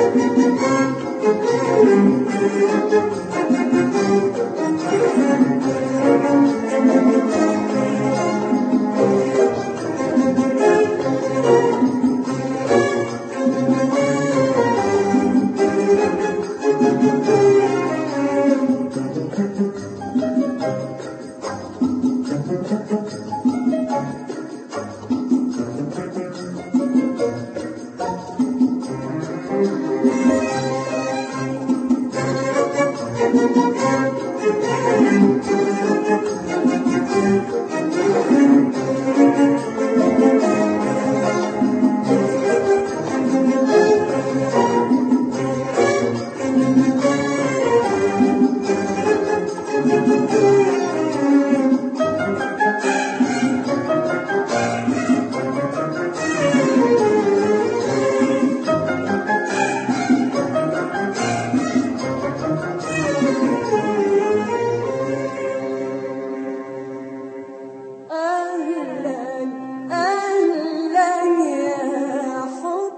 أهلا أهلا يا حب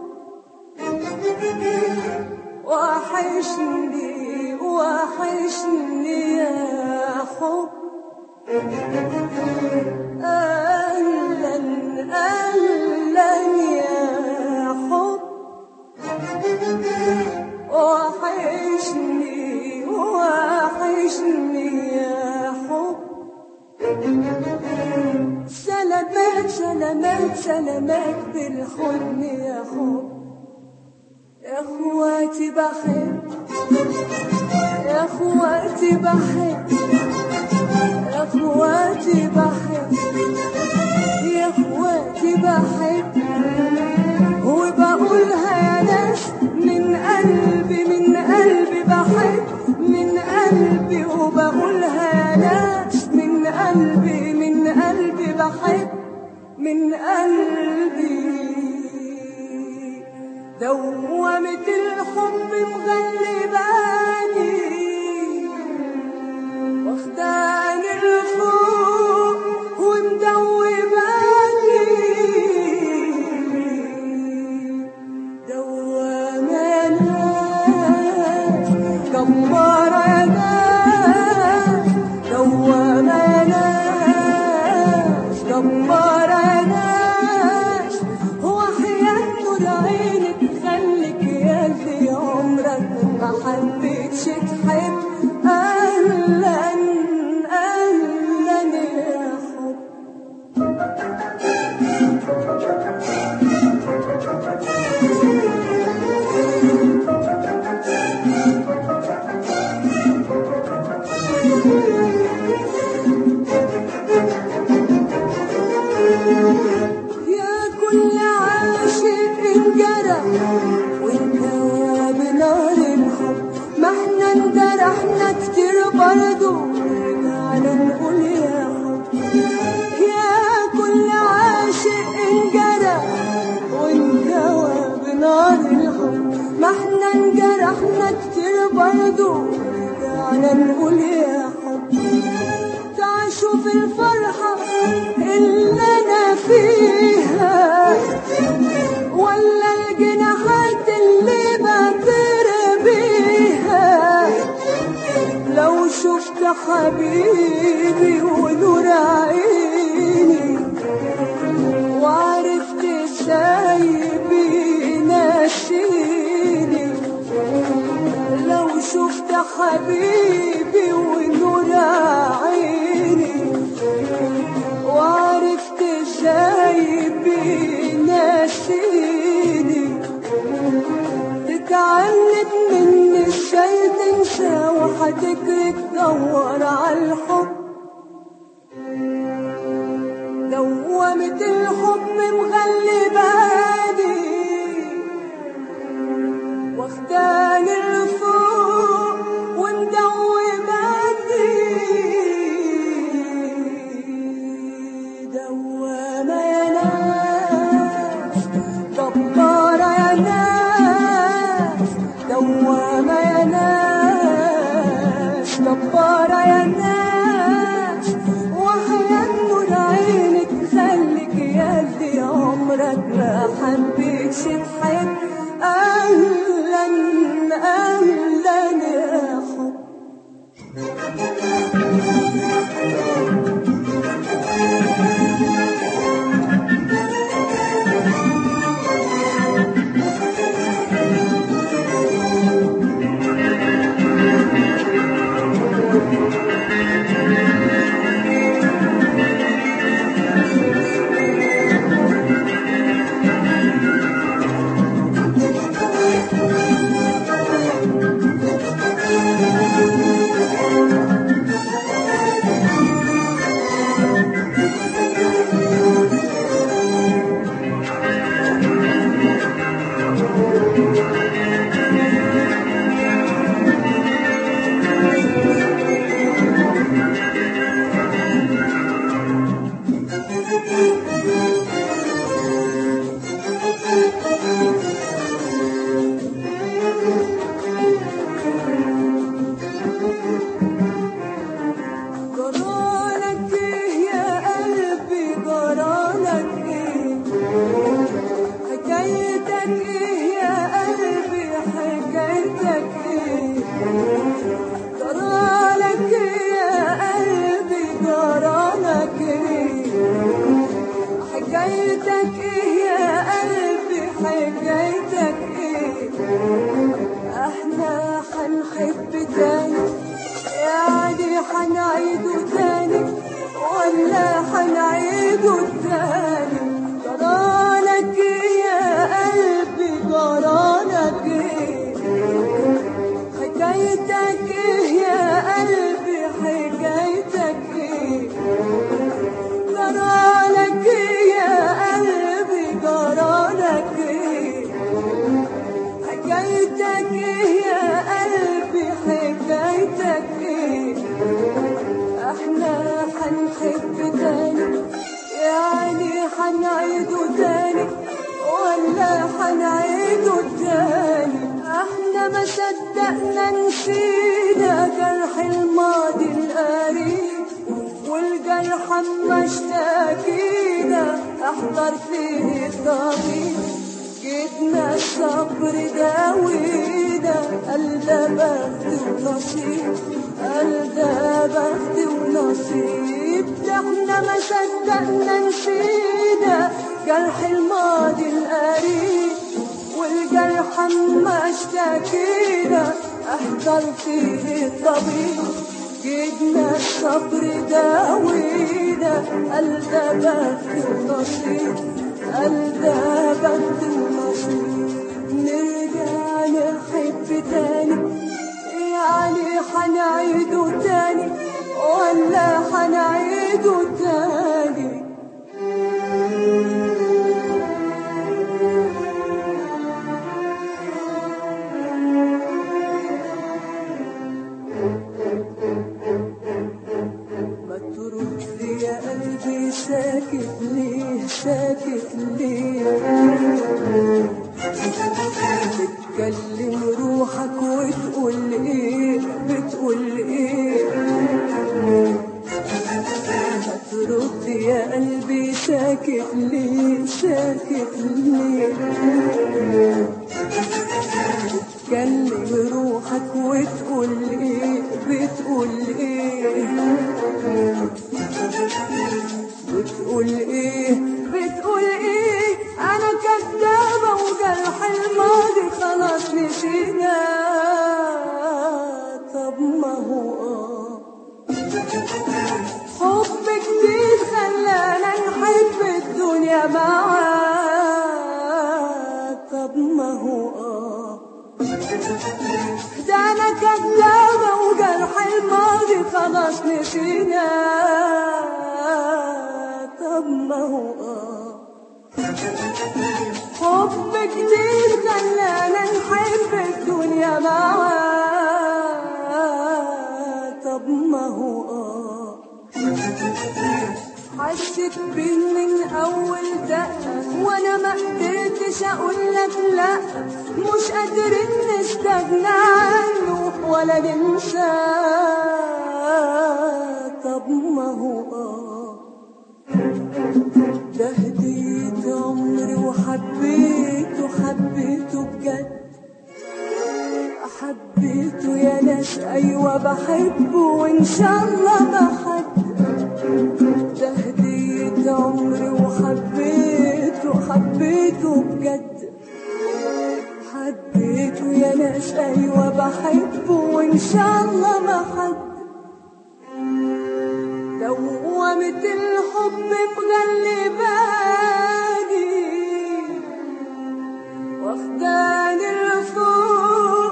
وحشني وحشني يا حب أهلا أهلا يا حب وحشني وحشني يا حب سلامات سلامات سلامات بالحضن يا حب يا اخواتي بحب يا اخواتي بحب يا اخواتي بحب يا اخواتي بحب وبقولها يا ناس من قلبي من قلبي بحب من قلبي وبقولها يا ناس من قلبي من قلبي بحب من قلبي دوامة الحب مغلباني واخداني لفوق ومدوباني دوامة يا ناس كبارة يا ناس دوامة يا ناس كبارة يا ناس هو حياته لعينك خليك يا اللي عمرك ما حبيتش تحب أهلا أهلا يا حب يا كل عاشق انجرح وانكوى بنار الحب ما احنا انجرحنا كتير برضه ورجعنا نقول يا حب يا كل عاشق انجرح وانكوى بنار الحب ما احنا انجرحنا كتير برضه ورجعنا نقول يا حب تعيشوا في الفرحة اللي أنا فيها ولا الجناحات اللي بطير بيها لو شفت حبيبي ونور عيني وعرفت ازاي بينسيني لو شفت حبيبي ونور عيني وعرفت ازاي بينسيني تتعلم مني ازاي تنسى وهتجري تدور على الحب دوامة الحب مغلباني واخداني لفوق ومدوباني دوامة يا ناس جبارة يا ناس دوامة يا ناس جبارة يا ناس وحياة نور عينك خليك يا اللي عمرك ما حبيتش تحب أهلا حكايتك ايه يا قلبي حكايتك ايه احنا حنحب تاني يعني حنعيده تاني ولا حنعيده تاني احنا ما صدقنا نسينا جرح الماضي القريب والجرح اما اشتكينا احضر فيه الطبيب جبنا الصبر داوينا قال ده بخت ونصيب قال ده بخت ونصيب ده احنا ما صدقنا نسينا جرح الماضي القريب والجرح اما اشتكينا احضر فيه الطبيب جبنا الصبر داوينا قال ده بخت ونصيب قال ده بخت ونصيب نرجع نحب تاني يعني حنعيده تاني ولا حنعيده تاني ما ترد يا قلبي ساكت ليه ساكت ليه بتكلم روحك وتقول ايه بتقول ايه ما ترد يا قلبي ساكت ليه ساكت ليه بتكلم روحك وتقول ايه بتقول ايه بتقول ايه بتقول ايه انا كدابة وجرح الماضي خلاص نسينا طب ما هو آه حب جديد خلانا نحب الدنيا معاك طب ما هو آه ده انا كدابة وجرح الماضي خلاص نسينا طب ما هو آه حب جديد خلانا نحب الدنيا معاك طب ما هو آه حسيت بيه من اول دقة وانا ما قدرتش اقول لك لا مش قادرين نستغنى عنه ولا ننساه طب ما هو آه ده هديت عمري وحبيته حبيته بجد حبيته يا ناس ايوه بحبه وان شاء الله بحب ده هديت عمري وحبيته حبيته بجد حبيته يا ناس ايوه بحبه وان شاء الله ما حد دوامة الحب مغلباني واخداني لفوق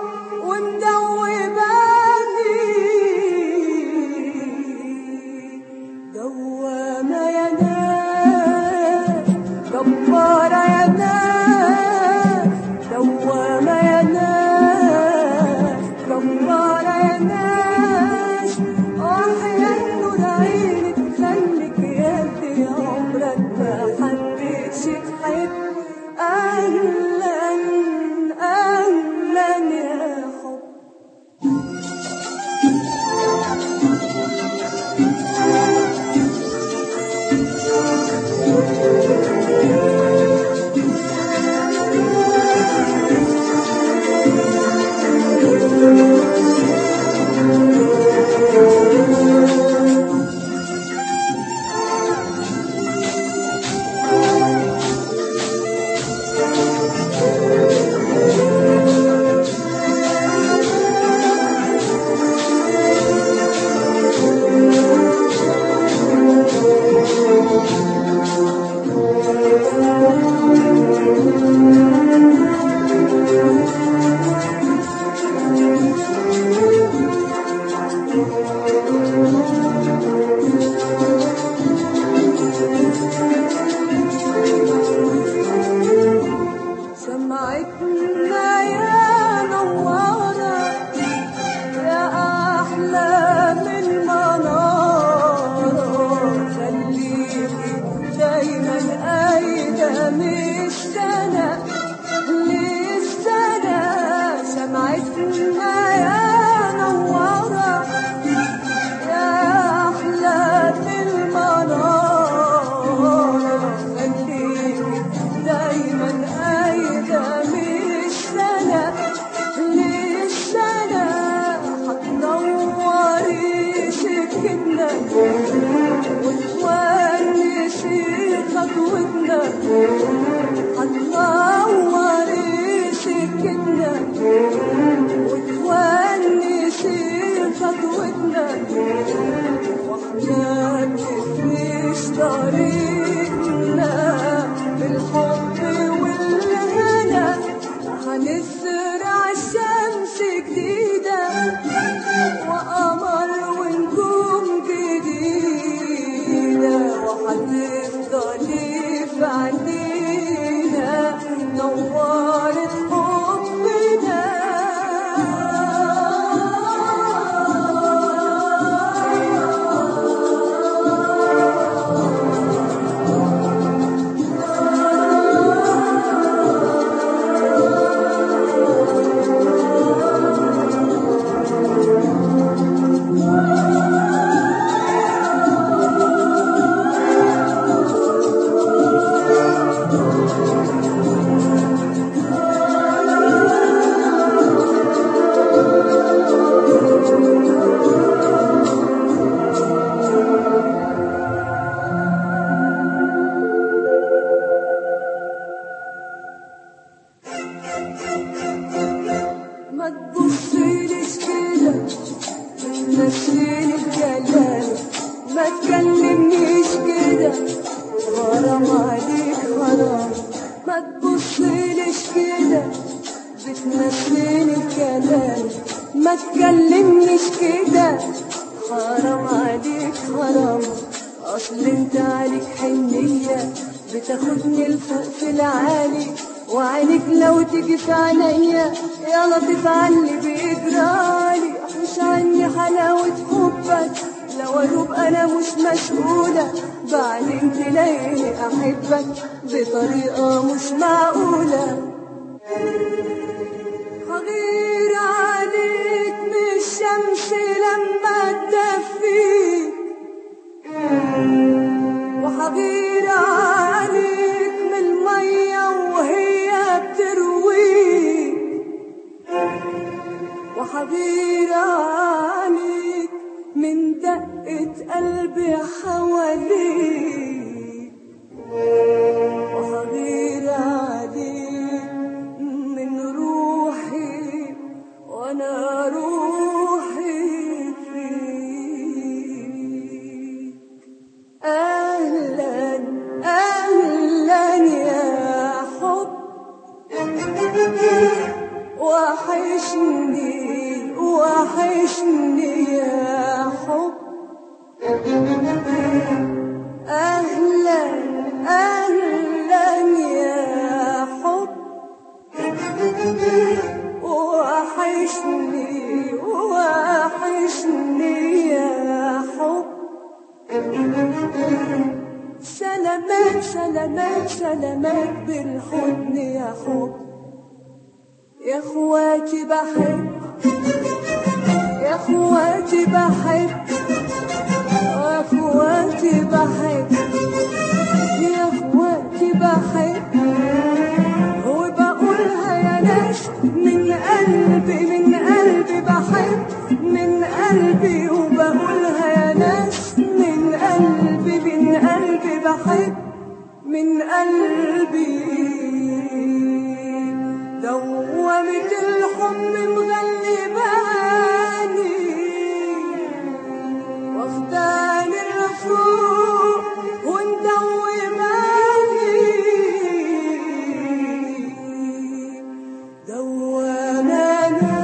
ومدوباني دوامة يا ناس جبارة يا ناس دوامة يا ناس جبارة يا ناس عشنا يا نورة يا أحلى المنارة خليك دايما قايدة للسنة للسنة هتنوري سكتنا وتونسي خطوتنا هتنوري سكتنا وتونسي خطوتنا واحنا مش طريقنا بالحب والهنا هنزرع الشمس جديدة وقمر ونجوم جديدة وهتفضلي في عينينا نورت حبنا ما تبصيليش كده نسيني الكلام ما تكلمنيش كده حرام عليك حرام ما تبصيليش كده بتنسيني الكلام ما تكلمنيش كده حرام عليك حرام اصل انت عليك حنية بتاخدني لفوق في العالي وعينك لو تيجي في عينيا يا لطيف عني بإجرالي مش عني حلاوة حبك لو أدوب أنا مش مشغولة بعدين تلاقيني أحبك بطريقة مش معقولة هغير عليك من الشمس لما تدفيك وحغير عليك من المية وهي بترويك وحغير عليك من دقة قلبي حواليك وحغير عليك من روحي وانا روحي فيك اهلا اهلا يا حب وحشني وحشني يا حب اهلا اهلا يا حب وحشني وحشني يا حب سلامات سلامات سلامات بالحضن يا حب يا اخواتي بحب يا اخواتي بحب يا اخواتي بحب يا اخواتي بحب وبقولها يا ناس من قلبي من قلبي بحب من قلبي وبقولها يا ناس من قلبي من قلبي بحب من قلبي دوامة الحب مغلباني واخداني الرفوق ومدوماني دوامانا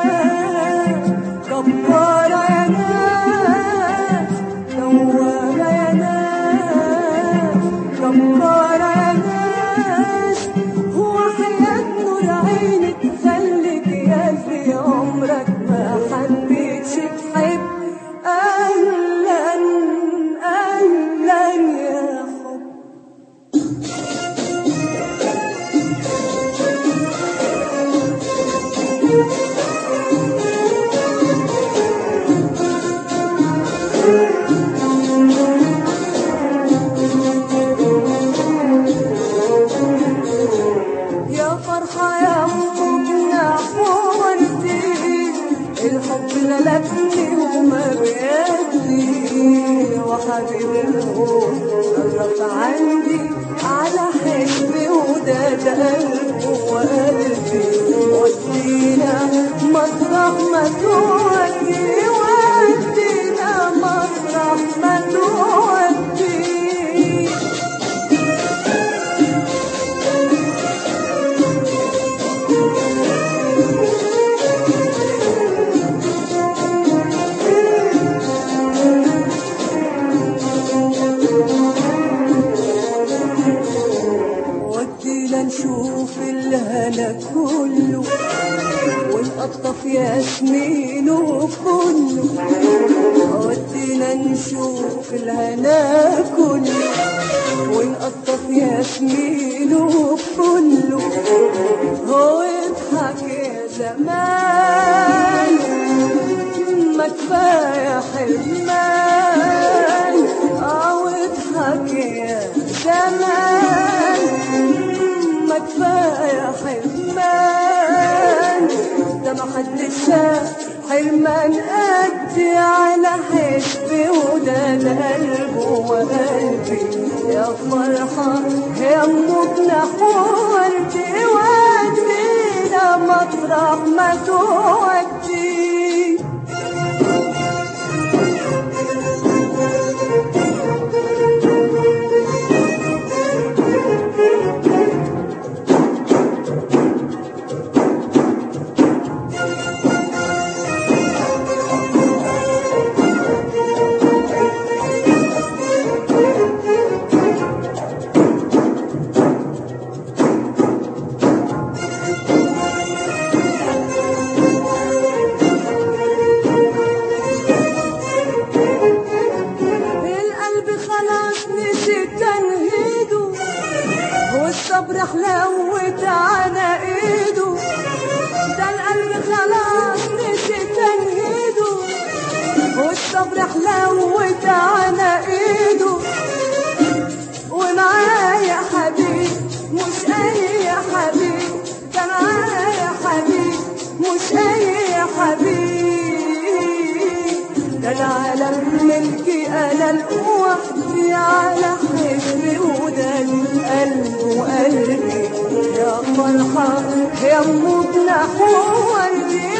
كبارة يا ناس دوامة يا ناس كبارة يا ناس هو حياة نور عينك خليك يا في عمرك ما حبيتش تحب أهلا أهلا يا حب حلفني وما بيدي وحبيب الروح قرب عندي على حلمي وده قلبه وقلبي ودينا مطرح ما تودي ودينا مطرح ما تودي ودينا نشوف الهنا كله ونقطف ياسمينه كله ودينا نشوف الهنا كله ونقطف ياسمينه كله هو يضحك يا زمان ما كفايه حرمان اه واضحك يا زمان ما كفايه حرمان ده ما حد شاف حرمان قدي على حسبي وده القلب وقلبي يا فرحة يا مبنى وردي ودينا مطرح ما تودي القلب خلاص نسي تنهيده والصبر حلوت على ايده ده القلب خلاص نسي تنهيده والصبر حلوت على ايده ومعايا حبيب مش اي حبيب ده معايا حبيب مش اي حبيب ده العالم ملكي انا لوحدي على حجري وده القلب وقلبي يا فرحة يا ام جناح وردي